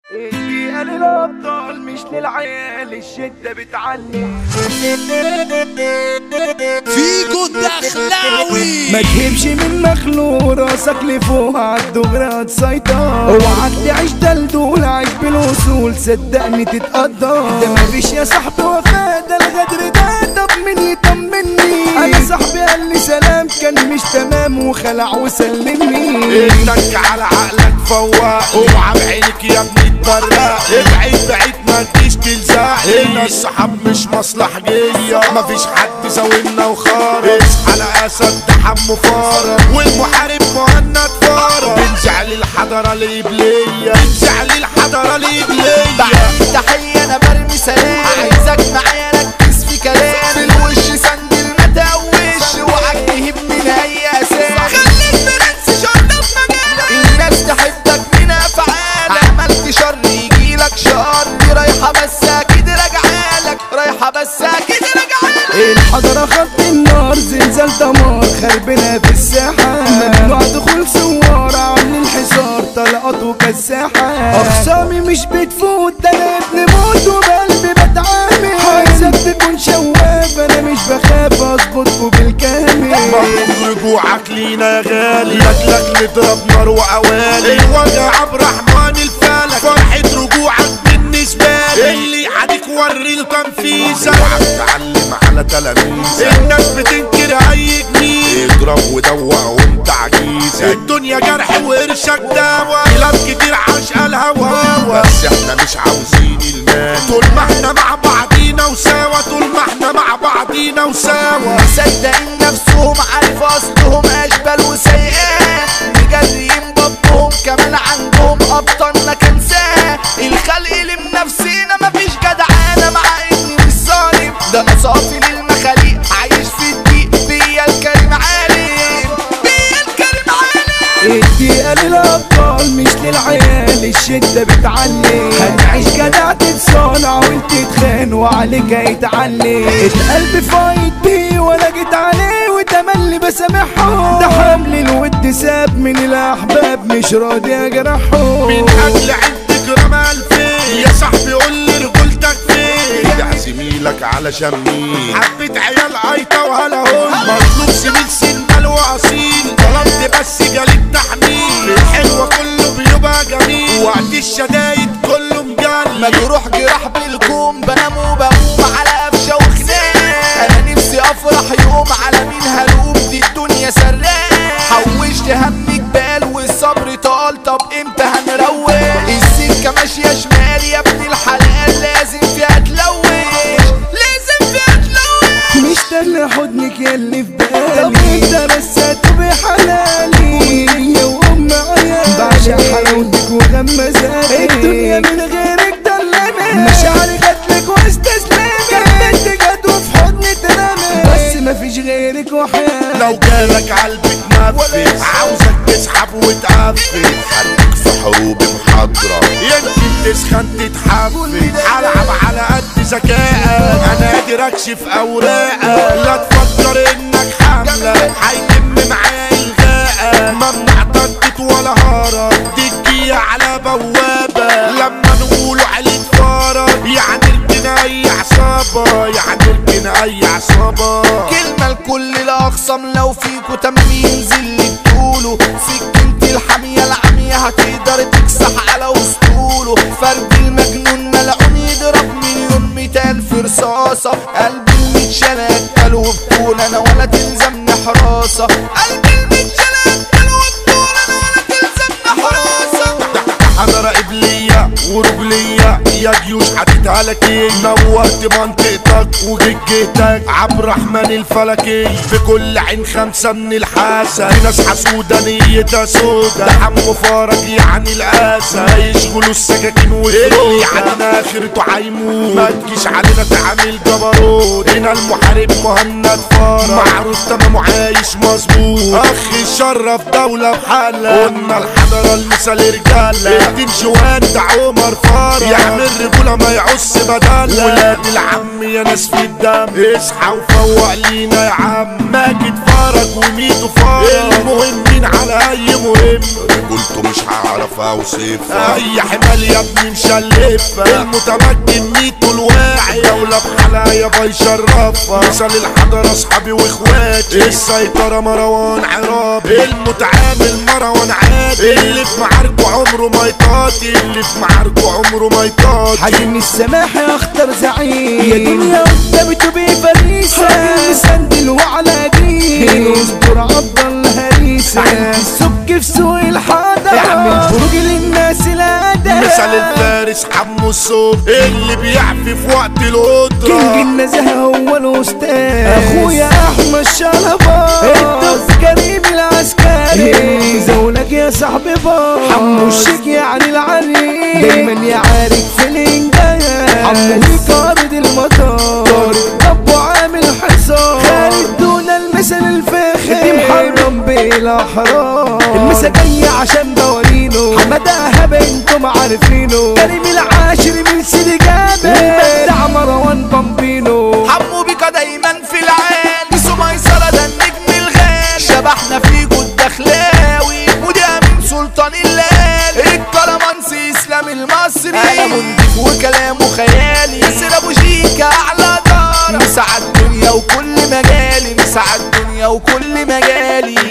الدقيقة للأبطال مش للعيال الشدة بتعلي فيجو الدخلاوي ما تهبش من مخلوق راسك لفوق عالدغري هتسيطر اوعك تعيش دلدول عيش بالوصول صدقني تتقدر ده مفيش يا صاحبي وفاء ده الغدر ده طب مين يطمني انا صاحبي قال لي سلام كان مش تمام وخلع وسلمني اتك على عقلك فوق اوعى بعينك يا ابني تبرق ابعد بعيد ما تجيش تلزق هنا الصحاب مش مصلحجية مفيش حد زاولنا وخارج على اسد تحمو فارق والمحارب مهند فارق بنزعل الحضرة الإبلية بنزعل الحضرة الإبلية بعد تحية انا برمي سلام عايزك معايا ركز في كلام في الوش سندل ما تقوش اوعك تهب من اي اساس خليك برنس شرف مجالك الناس تحبك من افعالك عملت شر يجيلك شر دي رايحة بس اكيد راجعالك رايحة بس اكيد راجعالك الحضرة خط النار زلزال دمار خربنا في الساحة ممنوع دخول سوار عاملين حصار طلقات وكساحة أقسامي مش بتفوت ده أنا ابن موت وبقلبي بتعامل عايزك تكون شواف أنا مش بخاف أظبطكوا بالكامل مبروك رجوعك لينا يا غالي لاجلك نضرب نار وقوالي الوجع برحمن الفلك فرحة رجوعك بالنسبة لي اللي عليك وري التنفيذ اوعى تتعلم على تلاميذك الناس بتنكر اي جميل اضرب ودوق وانت عجيزة الدنيا جرح وقرشك دواء كلاب كتير عاشقة الهوا بس احنا مش عاوزين المال طول ما احنا مع بعضينا وسوا طول ما احنا مع بعضينا وسوا مصدقين نفسهم عارف اصلهم اشبال وسيئات مجريين بطهم كمان عندهم ابطالنا كنساه الخلق لنفسينا مفيش جدعانه مع اني مش ظالم ده انا صافي للمخاليق عايش في الضيق بيا الكريم عالم بيا الكريم عالم الدقيقة للأبطال مش للعيال الشدة بتعلي هنعيش جدع تتصانع وانت تخان وعليك هيتعلي القلب فايت بيه ولا جيت عليه وتملي بسامحهم ده حمل الود ساب من الأحباب مش راضي أجرحهم من اجل عندك رمى الفين يا صاحبي قول لي رجولتك فين ده زميلك علشان مين حبيت عيال قايطة وهلا هون مطلوب زميل سنال واصيل طلبت بس جالك تحميل الحلوة كله بيبقى جميل وقت الشدايد كله مجال مجروح جراح بالكوم بنام وبقوم على قفشه وخناق انا نفسي افرح يوم على مين هلوم دي الدنيا سراق حوشت همك بال والصبر طال طب امتى هنروق السكه ماشيه شمال يا ابن الحلال لازم فيها تلوش لازم فيها تلوش مشتاق حضنك ياللي في بالي طب انت بس هتبقى حلالي وهي وام عيالي بعشق حلاوتك وغمزاتي الدنيا من غيرك ضلمت مشاعري جاتلك واستسلمت كانت جت وفي حضني اترمت بس مفيش غيرك وحياتي لو جالك قلبك نفس عاوزك تسحب وتقفل خليك في حروب محاضرة يمكن تسخن تتحفل هلعب على قد ذكائك انا قادر اكشف اوراقك لا تفكر انك حملة هيتم معايا الغاء ممنوع ضدت ولا هرب تجي على بوابة لما نقولوا عليك فرج يعني اركن اي عصابة يعني اركن اي عصابة كلمة لكل الأخصم لو فيكوا تمرين زي اللي بتقوله سكنتي الحامية العمية هتقدر تكسح على وسطوله فرد المجنون ملعون يضرب مليون مية ألف رصاصة قلبي المتشال أكل وبطول أنا ولا تلزمني حراسة قلبي المتشال أكل وبطول أنا ولا تلزمني حراسة حضرة قبلية ورجلية يا جيوش هتتهلكي نورت منطقتك وجيتك عبد الرحمن الفلكي في كل عين خمسة من الحاسة في ناس حسودة نيتها سودا ده حمو فرج يعني القاسة يشغلوا السكاكين والفروق يعني اخرته هيموت ما تجيش علينا تعامل جبروت هنا المحارب مهند فرج معروف تمامه عايش مظبوط اخ شرف دولة بحالة قلنا الحضرة المثال رجالة تمشي وانت عمر فرج يعمل الرجولة ما يعص بدل ولاد العم يا ناس في الدم اصحى وفوق لينا يا عم ماجد فرج وميدو فرج المهمين على اي مهم رجولته مش هعرف اوصفها اي حمال يا ابني مشلفة المتمكن ميتو الواعي دولة بحالها يابا يشرفها مثال الحضر اصحابي واخواتي السيطرة مروان عرابي المتعامل مروان عادي اللي في معاركه عمره ما يطاطي اللي في معاركه عمره ما يطاطي حجم السماح اختار زعيم يا دنيا قدامي تبي فريسة راجل مسندل وعلى دين اصبر عبد الهريسة عندي السك في سوق الحضر اعمل بروج للناس الادب مثال الفارس حمو الصوت اللي بيعفي في وقت القدرة كينج النزاهة هو الاستاذ اخويا احمد شلبا الدوس كريم العسكري زولك يا صاحبي بار حمو الشيك يعني العريس دايما يعارك في الانجاز حمو يقارد المطار طارق ابو عامل حصار خالد دون المثل الفاخر دي محرم بالاحرار المسا جاية عشان بوالينه حمادة هبة انتم عارفينه كريم العاشر من سيدي جابر المبدع مروان بامبينو حمو بيكا دايما في العين سو ميسرة ده النجم الغالي شبحنا فيكو الدخلاوي ودي امين سلطان الليل الكرمانسي اسلام المصري انا منتج وكلامه خيالي ياسر ابو شيكا اعلى دار مساعد الدنيا وكل مجالي مساعد الدنيا وكل مجالي